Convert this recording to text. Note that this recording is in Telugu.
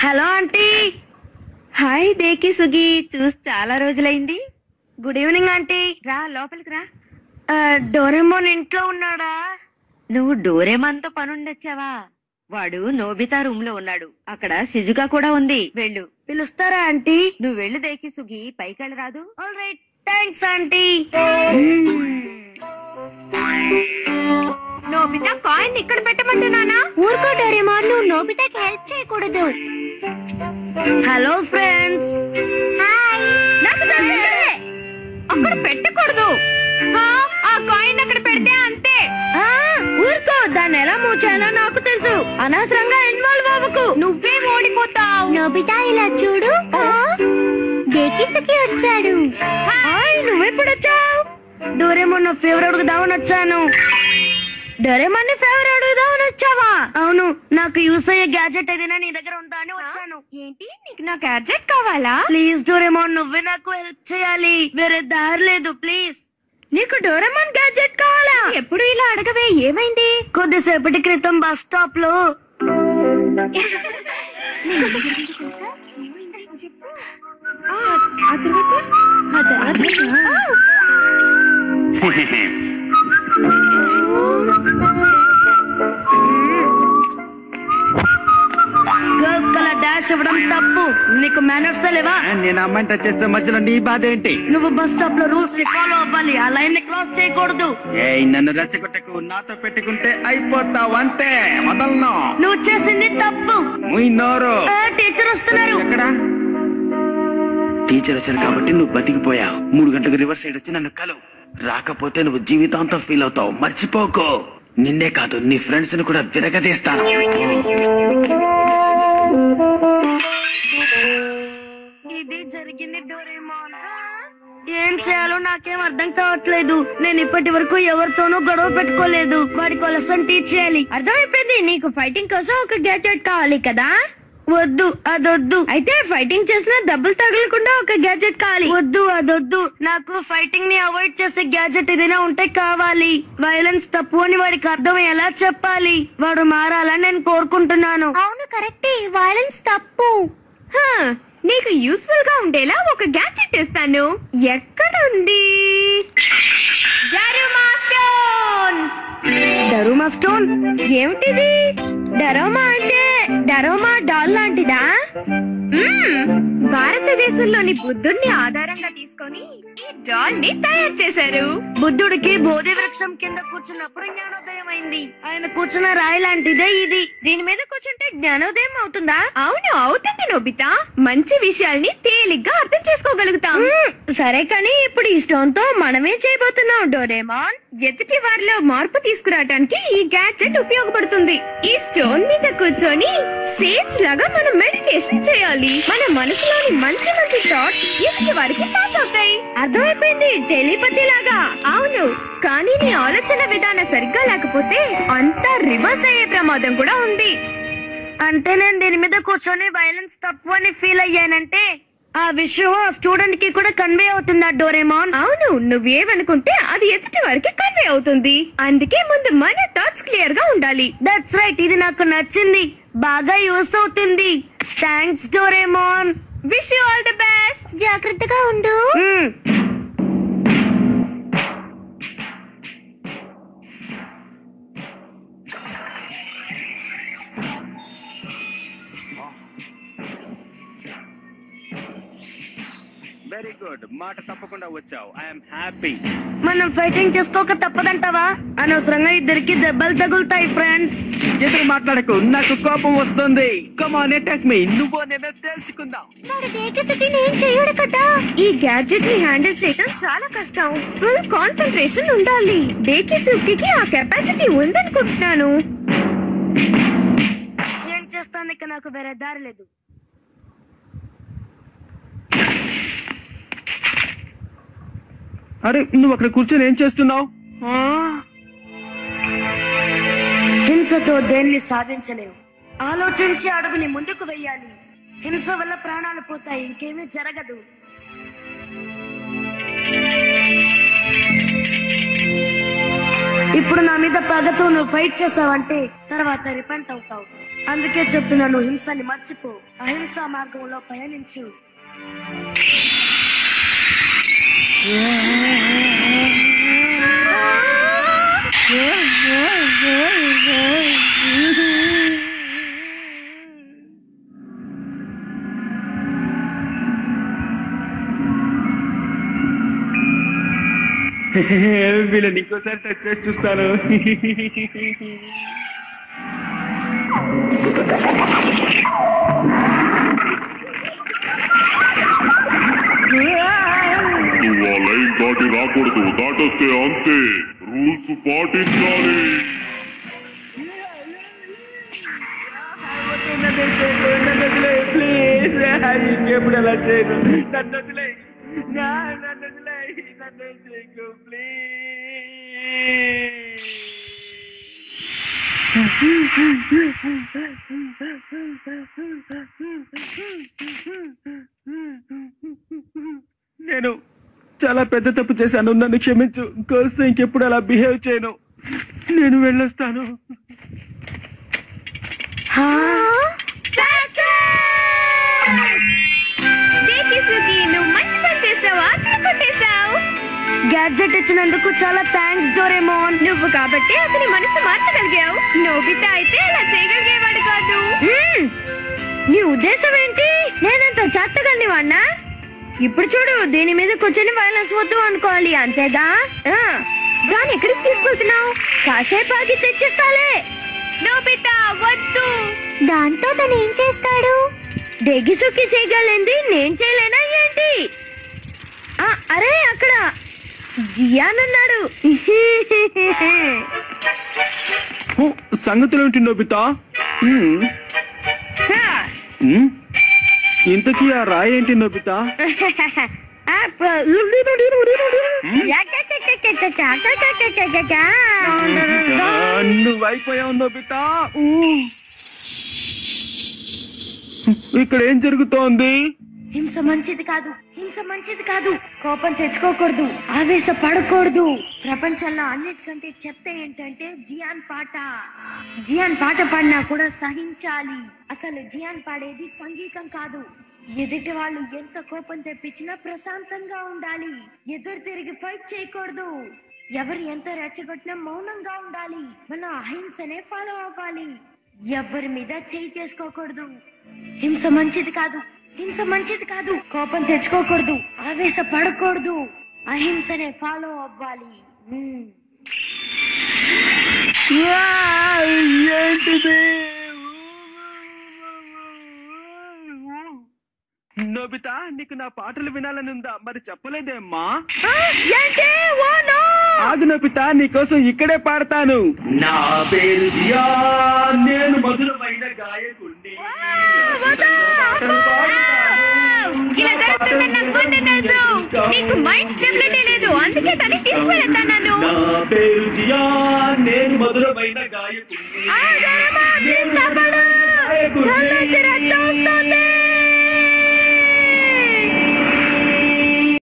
Hello aunty hi Dekisugi చూసి చాలా రోజులైంది గుడ్ ఈవినింగ్ ఆంటీ రా లోపలికి రా ఆ, డోరేమోన్ ఇంట్లో ఉన్నాడా నువ్వు డోరేమాన్ తో పనుండొచ్చావా వాడు నోబితా రూమ్ లో ఉన్నాడు అక్కడ షిజుకా కూడా ఉంది వెళ్ళు పిలుస్తారా ఆంటీ నువ్వు వెళ్ళు దేకి సుగి పైకి రాదు all right thanks aunty Nobita coin ఇక్కడ పెట్టమంటున్నానా ఊరుకో డోరేమోన్ నువ్వు నోబితాకి హెల్ప్ చేయకూడదు హలో ఫ్రెండ్స్ నాకు తెలియదే. అక్కడ పెట్టకూడదు ఆ, ఆ కాయిన్ అక్కడ పెడితే అంతే ఆ, ఊరుకో దాన్ని ఎలా మూచాలో నాకు తెలుసు అనవసరంగా ఇన్వాల్వ్ అవ్వకు నువ్వే ఓడిపోతావు నోబితా ఇలా చూడు దేకిసుకి వచ్చాడు హాయ్ నువ్వెప్పుడు వచ్చావు డోరేమోన్ నా ఫేవరెట్ అడుగుదామని వచ్చాను డోరేమోన్ ని ఫేవరెట్ అడుగుదామని వచ్చావా అవును నాకు యూస్ అయ్యే గ్యాజెట్ ఏదైనా నీ దగ్గర ఉందా అని వచ్చాను ఏంటి నీకు నా గ్యాడ్జెట్ కావాలా ప్లీజ్ డోరేమోన్ నువ్వే నాకు హెల్ప్ చేయాలి వేరే దారి లేదు ప్లీజ్ నీకు డోరేమోన్ గ్యాజెట్ కావాలా ఎప్పుడు ఇలా అడగవే ఏమైంది కొద్దిసేపటి క్రితం బస్ స్టాప్ లో ఆ, ఆ తర్వాత ఆ తర్వాత ఆ, గర్ల్స్ కల్లా డాష్ ఇవ్వడం తప్పు నీకు మేనర్స్ లేవా నేను అమ్మాయిని టచ్ చేస్తే మధ్యలో నీ బాధ ఏంటి నువ్వు బస్ స్టాప్ లో రూల్స్ ని ఫాలో అవ్వాలి ఆ లైన్ ని క్రాస్ చేయకూడదు ఏయ్ నన్ను రెచ్చగొట్టకు నాతో పెట్టుకుంటే అయిపోతావు అంతే వదలను నువ్వు చేసింది తప్పు ముయ్ నోరు ఆ, టీచర్ వస్తున్నారు ఎక్కడ టీచర్ వచ్చారు కాబట్టి నువ్వు బతికిపోయావు మూడు గంటలకు రివర్స్ సైడ్ వచ్చి నన్ను కలువు రాకపోతే నువ్వు జీవితాంతం ఫీల్ అవుతావు మర్చిపోకు నిన్నే కాదు నీ ఫ్రెండ్స్ ని కూడా విరగదీస్తాను ఇది జరిగింది డోరేమోన్ ఏం చేయాలో నాకేం అర్థం కావట్లేదు నేను ఇప్పటి వరకు ఎవరితోనూ గొడవ పెట్టుకోలేదు వాడి కోసం టీచ్ చేయాలి అర్థమైపోయింది నీకు ఫైటింగ్ కోసం ఒక గ్యాజెట్ కావాలి కదా వద్దు అదొద్దు అయితే ఫైటింగ్ చేసిన దెబ్బలు తగలకుండా ఒక గ్యాజెట్ కావాలి వద్దు అదొద్దు నాకు ఫైటింగ్ ని అవాయిడ్ చేసే గ్యాజెట్ ఏదైనా ఉంటే కావాలి వైలెన్స్ తప్పు అని వాడికి అర్థం ఎలా చెప్పాలి వాడు మారాలని నేను కోరుకుంటున్నాను అవును కరెక్టే వైలెన్స్ తప్పు హా, నీకు యూస్ఫుల్ గా ఉండేలా ఒక గ్యాడ్జెట్ ఇస్తాను ఎక్కడ ఉంది డరుమా స్టోన్ డరోమా స్టోన్ ఏమిటిది డరోమా అంటే డరోమా డాల్ లాంటిదా మ్మ్. భారతదేశంలోని బుద్ధుణ్ణి ఆధారంగా తీసుకొని ఈ డాల్ ని తయారు చేశారు బుద్ధుడికి బోధి వృక్షం కింద కూర్చున్నప్పుడు జ్ఞానోదయం అయింది ఆయన కూర్చున్న రాయి లాంటిదే ఇది దీని మీద కూర్చుంటే జ్ఞానోదయం అవుతుందా అవును అవుతుంది నోబితా మంచి విషయాల్ని తేలిగ్గా అర్థం చేసుకోగలుగుతాం మ్మ్, సరే కానీ ఇప్పుడు ఈ స్టోన్ తో మనమేం చేయబోతున్నాం డోరేమాన్ ఎదుటి వారిలో మార్పు తీసుకురావడానికి ఈ గ్యాడ్జెట్ ఉపయోగపడుతుంది ఈ స్టోన్ మీద కూర్చొని సేజ్ లాగా మనం మెడిటేషన్ చేయాలి మన మనసులోని మంచి మంచి థాట్స్ ఎదుటి వారికి పాస్ అవుతాయి అర్థమైపోయింది టెలిపతి లాగా అవును కానీ నీ ఆలోచన విధానం సరిగ్గా లేకపోతే అంతా రివర్స్ అయ్యే ప్రమాదం కూడా ఉంది అంటే నేను దీని మీద కూర్చొని వైలెన్స్ తప్పు అని ఫీల్ అయ్యానంటే ఆ విషయం ఆ స్టూడెంట్ కి కూడా కన్వే అవుతుందా డోరేమాన్ అవును నువ్వేమనుకుంటే అది ఎదుటి వారికి కన్వే అవుతుంది అందుకే ముందు మన థాట్స్ క్లియర్ గా ఉండాలి దట్స్ రైట్ ఇది నాకు నచ్చింది బాగా యూస్ అవుతుంది thanks Doraemon wish you all the best జాగ్రత్తగా ఉండు మ్మ్. వెరీ గుడ్ మాట తప్పకుండా వచ్చావు ఐఎమ్ హ్యాపీ మనం ఫైటింగ్ చేసుకోక తప్పదంటావా అనవసరంగా ఇద్దరికి దెబ్బలు తగులుతాయి ఫ్రెండ్ ఎదురు మాట్లాడకు నాకు కోపం వస్తుంది కమాన్ అటాక్ మీ నువ్వు నేను తెలుసుకుందాం వాడు దేకిసుకి నేను చెయ్యడు కదా ఈ గ్యాడ్జెట్ ని హ్యాండిల్ చేయడం చాలా కష్టం ఫుల్ కాన్సన్ట్రేషన్ ఉండాలి డేకి సుక్కి ఆ కెపాసిటీ ఉందనుకుంటున్నాను ఏం చేస్తాను ఇక నాకు వేరే దారి లేదు అరే నువ్వు అక్కడ కూర్చొని ఏం చేస్తున్నావు హింసతో దేన్ని సాధించలేవు ఆలోచించి అడుగుని ముందుకు వెయ్యాలి హింస వల్ల ప్రాణాలు పోతాయి ఇంకేమీ జరగదు ఇప్పుడు నా మీద పగతో నువ్వు ఫైట్ చేసావంటే తర్వాత రిపెంట్ అవుతావు అందుకే చెప్తున్నాను హింసని మర్చిపో అహింసా మార్గంలో పయనించు వీళ్ళని ఇంకోసారి టచ్ చేసి చూస్తాను నువ్వు ఆ లైన్ దాటి రాకూడదు దాటొస్తే అంతే రూల్స్ పాటించాలి ప్లీజ్ ఇంకెప్పుడు అలా చేయను నన్ను వదిలే నన్ను వదిలే నన్ను చేయకు ప్లీజ్ నేను చాలా పెద్ద తప్పు చేశాను నన్ను క్షమించు గర్ల్స్ ఇంకెప్పుడు అలా బిహేవ్ చేయను నేను వెళ్ళొస్తాను దేకిసుకి నువ్వు మంచి పని చేసావా కొట్టేశావు గ్యాడ్జెట్ ఇచ్చినందుకు చాలా థ్యాంక్స్ డోరేమోన్ నువ్వు కాబట్టి అతని మనసు మార్చగలిగావు నోబితా అయితే అలా చేయగలిగేవాడు కాదు మ్మ్. నీ ఉద్దేశం ఏంటి నేనంత చేత్తగల్ని వాడినా ఇప్పుడు చూడు దీని మీద కూర్చొని వైలెన్స్ వద్దు అనుకోవాలి అంతేగా ఆ, దాన్ని ఎక్కడికి తీసుకెళ్తున్నావు కాసేపు ఆగి తెచ్చిస్తాలే నోబితా వద్దు దాంతో తను ఏం చేస్తాడు డెగిసుకి చేయగలింది నేను చేయలేనా ఏంటి ఆ, అరే అక్కడ జియాన్ ఉన్నాడు సంగతులు ఏంటి నోబితా ఇంతకీ ఆ రాయి ఏంటి నోబితా ఆ, ప- నువ్వు అయిపోయావు నోబితా ఊ. ఇక్కడ ఏం జరుగుతోంది హింస మంచిది కాదు హింస మంచిది కాదు కోపం తెచ్చుకోకూడదు ఆవేశ పడకూడదు ప్రపంచంలో అన్నిటికంటే చెత్త ఏంటంటే జియాన్ పాట జియాన్ పాట పాడినా కూడా సహించాలి అసలు జియాన్ పాడేది సంగీతం కాదు ఎదుటి వాళ్ళు ఎంత కోపం తెప్పించినా ప్రశాంతంగా ఉండాలి ఎదురు తిరిగి ఫైట్ చేయకూడదు ఎవరు ఎంత రెచ్చగొట్టినా మౌనంగా ఉండాలి మన అహింసనే ఫాలో అవ్వాలి ఎవరి మీద చేయి చేసుకోకూడదు హింస మంచిది కాదు హింస మంచిది కాదు కోపం తెచ్చుకోకూడదు ఆవేశ పడకూడదు అహింసనే ఫాలో అవ్వాలి మ్మ్. ఏంటిది నోబితా నీకు నా పాటలు వినాలని ఉందా మరి చెప్పలేదేమ్మా ఆ, ఏంటి ఓ నో ఆగు నోబితా నీకోసం ఇక్కడే పాడతాను నా పేరు జియా నేను మధురమైన గాయకుణ్ణి ఇలా జరుగుతుందని నాకు ముందే తెలుసు నీకు మైండ్ స్టెబిలిటీ లేదు అందుకే తను తీసుకువెళ్తాను నన్ను నా పేరు జియా నేను మధురమైన గాయకుణ్ణి ఆ, దొరమా, please కాపాడు. కళ్ళకి రక్తం వస్తుంది.